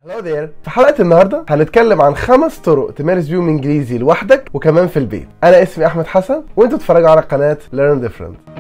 هلو there في حلقة النهاردة هنتكلم عن خمس طرق تمارس بيهم انجليزي لوحدك وكمان في البيت انا اسمي احمد حسن وانتوا بتتفرجوا على قناة Learn Different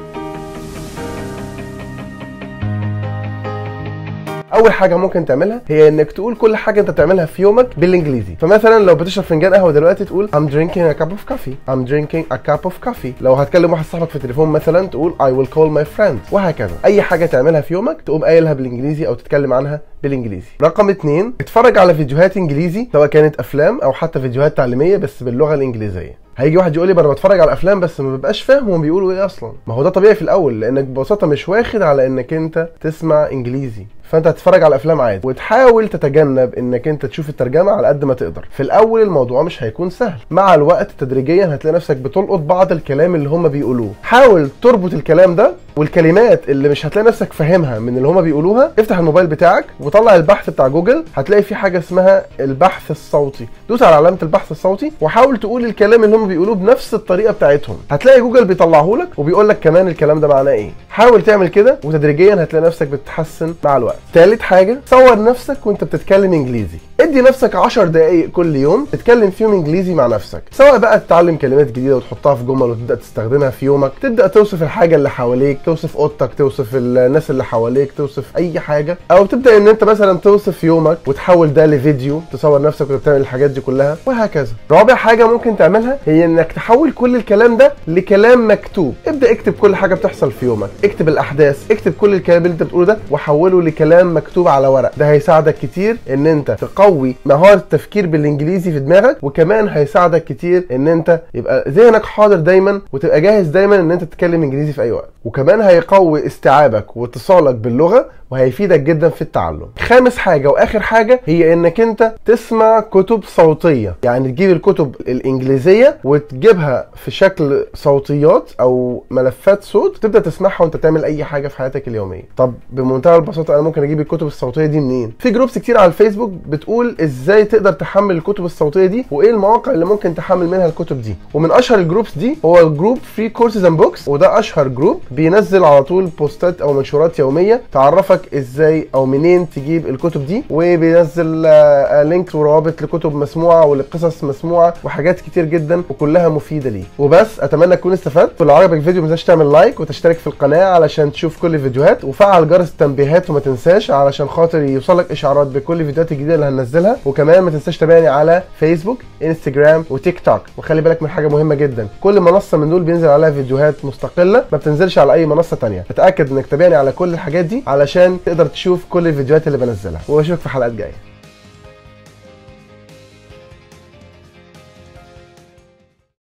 اول حاجه ممكن تعملها هي انك تقول كل حاجه انت بتعملها في يومك بالانجليزي فمثلا لو بتشرب فنجان قهوه دلوقتي تقول I'm drinking a cup of coffee I'm drinking a cup of coffee لو هتكلم واحد صاحبك في التليفون مثلا تقول I will call my friend وهكذا اي حاجه تعملها في يومك تقوم قايلها بالانجليزي او تتكلم عنها بالانجليزي رقم اتنين اتفرج على فيديوهات انجليزي سواء كانت افلام او حتى فيديوهات تعليميه بس باللغه الانجليزيه هيجي واحد يقول لي انا بتفرج على افلام بس ما ببقاش فاهم هم بيقولوا ايه اصلا ما هو ده طبيعي في الاول لانك ببساطه مش واخد على انك انت تسمع انجليزي فانت هتتفرج على افلام عادي وتحاول تتجنب انك انت تشوف الترجمه على قد ما تقدر في الاول الموضوع مش هيكون سهل مع الوقت تدريجيا هتلاقي نفسك بتلقط بعض الكلام اللي هم بيقولوه حاول تربط الكلام ده والكلمات اللي مش هتلاقي نفسك فاهمها من اللي هم بيقولوها افتح الموبايل بتاعك وطلع البحث بتاع جوجل هتلاقي في حاجه اسمها البحث الصوتي دوس على علامه البحث الصوتي وحاول تقول الكلام اللي هم بيقولوه بنفس الطريقه بتاعتهم هتلاقي جوجل بيطلعه لك وبيقول لك كمان الكلام ده معناه ايه حاول تعمل كده وتدريجيا هتلاقي نفسك بتتحسن مع الوقت ثالث حاجه صور نفسك وانت بتتكلم انجليزي ادي نفسك 10 دقائق كل يوم تتكلم فيهم انجليزي مع نفسك سواء بقى تتعلم كلمات جديده وتحطها في جمل وتبدا تستخدمها في يومك تبدا توصف الحاجه اللي حواليك توصف اوضتك توصف الناس اللي حواليك توصف اي حاجه او تبدا ان انت مثلا توصف يومك وتحول ده لفيديو تصور نفسك وانت بتعمل الحاجات دي كلها وهكذا رابع حاجه ممكن تعملها هي انك تحول كل الكلام ده لكلام مكتوب ابدا اكتب كل حاجه بتحصل في يومك اكتب الاحداث اكتب كل الكلام اللي انت بتقوله ده وحوله لكلام مكتوب على ورق ده هيساعدك كتير ان انت تقوي مهاره التفكير بالانجليزي في دماغك وكمان هيساعدك كتير ان انت يبقى ذهنك حاضر دايما وتبقى جاهز دايما ان انت تتكلم انجليزي في اي وقت وكمان هيقوي استيعابك واتصالك باللغه وهيفيدك جدا في التعلم خامس حاجة واخر حاجة هي انك انت تسمع كتب صوتية يعني تجيب الكتب الانجليزية وتجيبها في شكل صوتيات او ملفات صوت تبدا تسمعها وانت تعمل اي حاجة في حياتك اليومية طب بمنتهى البساطة انا ممكن اجيب الكتب الصوتية دي منين في جروبس كتير على الفيسبوك بتقول ازاي تقدر تحمل الكتب الصوتية دي وايه المواقع اللي ممكن تحمل منها الكتب دي ومن اشهر الجروبس دي هو جروب فري كورسز اند بوكس وده اشهر جروب بينزل على طول بوستات او منشورات يومية تعرفك لك ازاي او منين تجيب الكتب دي وبينزل لينك وروابط لكتب مسموعه ولقصص مسموعه وحاجات كتير جدا وكلها مفيده ليك وبس اتمنى تكون استفدت ولو عجبك الفيديو ما تنساش تعمل لايك وتشترك في القناه علشان تشوف كل الفيديوهات وفعل جرس التنبيهات وما تنساش علشان خاطر يوصلك اشعارات بكل الفيديوهات الجديده اللي هننزلها وكمان ما تنساش تتابعني على فيسبوك انستجرام وتيك توك وخلي بالك من حاجه مهمه جدا كل منصه من دول بينزل عليها فيديوهات مستقله ما بتنزلش على اي منصه ثانيه اتاكد انك تتابعني على كل الحاجات دي علشان تقدر تشوف كل الفيديوهات اللي بنزلها واشوفك في حلقات جايه